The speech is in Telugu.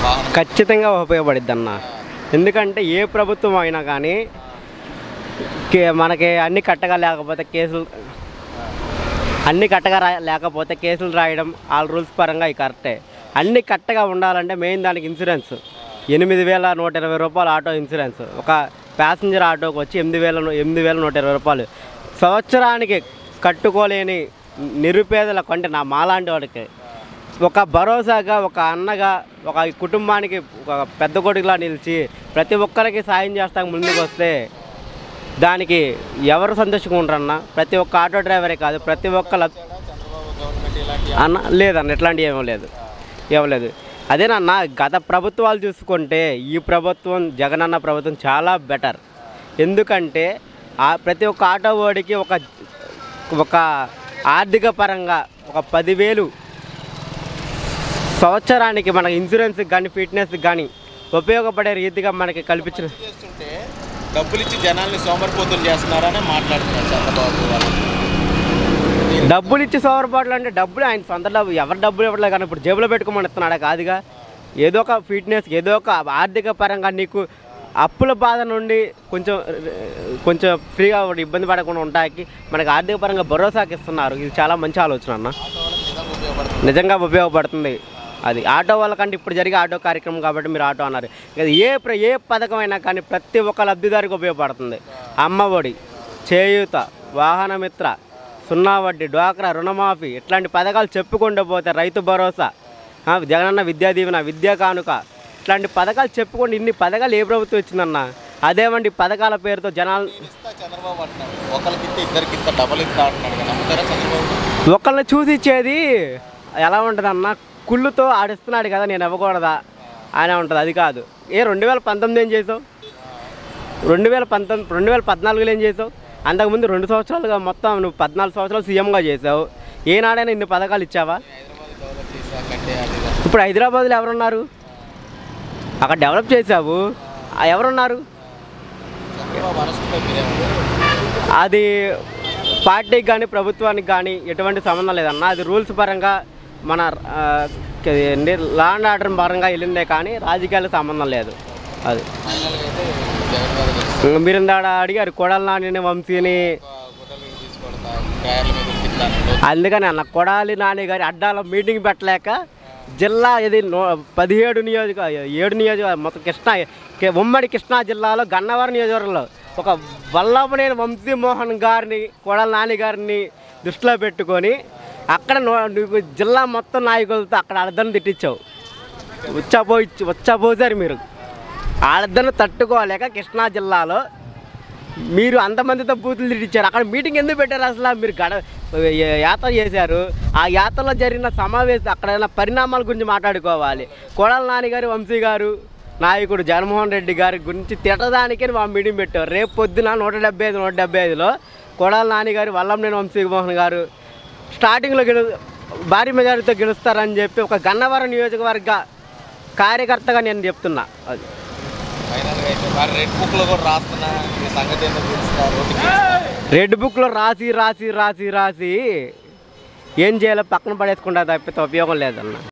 వాహనం ఖచ్చితంగా ఉపయోగపడిద్ది అన్న ఎందుకంటే ఏ ప్రభుత్వం అయినా కానీ కే- మనకి అన్ని కట్టగా లేకపోతే కేసులు అన్ని కట్టగా రా లేకపోతే కేసులు రాయడం వాళ్ళ రూల్స్ పరంగా ఇవి కరెక్టే అన్ని కట్టగా ఉండాలంటే మెయిన్ దానికి ఇన్సూరెన్స్ ఎనిమిది వేల నూట ఇరవై రూపాయలు ఆటో ఇన్సూరెన్స్ ఒక ప్యాసింజర్ ఆటోకి వచ్చి ఎనిమిది వేల ఎనిమిది వేల నూట ఇరవై రూపాయలు సంవత్సరానికి కట్టుకోలేని నిరుపేదలకు అంటే నా మాలాంటి వాడికి ఒక భరోసాగా ఒక అన్నగా ఒక ఈ కుటుంబానికి ఒక పెద్ద కొడుకులా నిలిచి ప్రతి ఒక్కరికి సాయం చేస్తాం ముందుకు వస్తే దానికి ఎవరు సంతోషంగా ఉంటారన్న ప్రతి ఒక్క ఆటో డ్రైవరే కాదు ప్రతి ఒక్క లబ్- చంద్రబాబు గవర్నమెంట్ ఇలాంటి అన్న లేదన్న ఇట్లాంటివి ఏమీ లేదు ఏమీ లేదు అదేనన్న గత ప్రభుత్వాలు చూసుకుంటే ఈ ప్రభుత్వం జగనన్న ప్రభుత్వం చాలా బెటర్ ఎందుకంటే ఆ ప్రతి ఒక్క ఆటో ఓడికి ఒక ఒక ఆర్థిక పరంగా ఒక పదివేలు సంవత్సరానికి మన ఇన్సూరెన్స్కి కానీ ఫిట్నెస్కి కానీ ఉపయోగపడే రీతిగా మనకి కల్పించిన చేస్తుంటే డబ్బులు ఇచ్చి జనాల్ని సోమరిపోతులు చేస్తున్నారని మాట్లాడుతున్నారు చంద్రబాబు వాళ్ళు డబ్బులు ఇచ్చి సోమరపాట్లు అంటే డబ్బులు ఆయన సొంత డబ్బు ఎవరి డబ్బులు ఇవ్వట్లేదు కానీ ఇప్పుడు జేబులో పెట్టుకోమని ఇస్తున్నాడా కాదుగా ఏదో ఒక ఫిట్నెస్ ఏదో ఒక ఆర్థిక పరంగా నీకు అప్పుల బాధ నుండి కొంచెం కొంచెం ఫ్రీగా ఇబ్బంది పడకుండా ఉంటాకి మనకి ఆర్థిక పరంగా భరోసాకి ఇస్తున్నారు ఇది చాలా మంచి ఆలోచన అన్న ఆటో వాళ్ళకి నిజంగా ఉపయోగపడుతుంది నిజంగా ఉపయోగపడుతుంది అది ఆటో వాళ్ళకంటే ఇప్పుడు జరిగే ఆటో కార్యక్రమం కాబట్టి మీరు ఆటో అన్నారు ఇక ఏ ప్ర ఏ పథకం అయినా కానీ ప్రతి ఒక్క లబ్ధిదారికి ఉపయోగపడుతుంది అమ్మఒడి చేయూత వాహనమిత్ర సున్నా వడ్డీ డ్వాక్రా రుణమాఫీ ఇట్లాంటి పథకాలు చెప్పుకుంటూ పోతే రైతు భరోసా ఆ, జగనన్న విద్యా దీవెన విద్యా కానుక ఇట్లాంటి పథకాలు చెప్పుకోండి ఇన్ని పథకాలు ఏ ప్రభుత్వం ఇచ్చిందన్న అదేమండి పథకాల పేరుతో జనాలు ఇస్తా చంద్రబాబు అంటున్నాడు ఒకరికి ఇస్తే ఇద్దరికి ఇంత డబల్ ఇస్తా అంటున్నాడు కదా నమ్ముతారా చంద్రబాబు ఒకళ్ళని చూసి ఇచ్చేది ఎలా ఉంటుందన్న కుళ్ళుతో ఆడిస్తున్నాడు కదా నేను ఇవ్వకూడదా అని ఉంటుంది అది కాదు ఏ రెండు వేల పంతొమ్మిది ఏం చేసావు రెండు వేల పంతొమ్మిది రెండు వేల పద్నాలుగులో ఏం చేసావు అంతకుముందు రెండు సంవత్సరాలుగా మొత్తం నువ్వు పద్నాలుగు సంవత్సరాలు సీఎంగా చేసావు ఏనాడైనా ఇన్ని పథకాలు ఇచ్చావా హైదరాబాద్ డెవలప్ చేసాకంటే అది ఇది. ఇప్పుడు హైదరాబాద్లో ఎవరున్నారు అక్కడ డెవలప్ చేసావు ఆ ఎవరున్నారు చంద్రబాబు అరెస్ట్పై మీరేమంటారు అది పార్టీకి కానీ ప్రభుత్వానికి కానీ ఎటువంటి సంబంధం లేదన్న అది రూల్స్ పరంగా మన ఆ, ఏంటి, లా అండ్ ఆర్డర్ పరంగా వెళ్ళిందే కానీ రాజకీయాలకు సంబంధం లేదు అది ఫైనల్గా అయితే జగన్ మీద గెలుస్తారు. మీరు ఇందాడ అడిగారు కొడాలి నాని వంశీని ఒక గుడ్డలు తీసుకోవడతా గాయాల మీద తిట్టాను అందుకని అన్న కొడాలి నాని గారి అడ్డాల మీటింగ్ పెట్టలేక జిల్లా ఇది నో పదిహేడు నియోజక ఏడు నియోజక మొత్తం కృష్ణా కే- ఉమ్మడి కృష్ణా జిల్లాలో గన్నవరం నియోజకవర్గంలో ఒక వల్లభనేని వంశీమోహన్ గారిని కొడాలి నాని గారిని దృష్టిలో పెట్టుకొని అక్కడ నో- నువ్వు జిల్లా మొత్తం నాయకులతో అక్కడ అర్థం తిట్టించావు వచ్చాపోయి వచ్చాపోసారు మీరు వాళ్ళిద్దరిని తట్టుకోలేక కృష్ణా జిల్లాలో మీరు అంతమందితో బూతులు తిట్టించారు అక్కడ మీటింగ్ ఎందుకు పెట్టారు అసలు మీరు గడ ఏ- యాత్ర చేశారు ఆ యాత్రలో జరిగిన సమావేశం అక్కడ ఏమైనా పరిణామాల గురించి మాట్లాడుకోవాలి కోడల నాని గారు వంశీ గారు నాయకుడు జగన్మోహన్ రెడ్డి గారి గురించి తిట్టడానికే మా మీటింగ్ పెట్టారు రేపు పొద్దున నూట డెబ్బై ఐదు నూట డెబ్బై ఐదులో కోడల నాని గారు వల్లంనేని వంశీ మోహన్ గారు స్టార్టింగ్లో గెలు భారీ మెజారిటీతో గెలుస్తారని చెప్పి ఒక గన్నవరం నియోజకవర్గ కార్యకర్తగా నేను చెప్తున్నా అది ఫైనల్గా అయితే మరి రెడ్ బుక్లో కూడా రాస్తున్నా ఈ సంగతి ఏంటో తెలుస్తారు రెడ్ బుక్లో రాసి రాసి రాసి రాసి ఏం చేయాలో పక్కన పడేసుకుంటా తప్పితే ఉపయోగం లేదన్న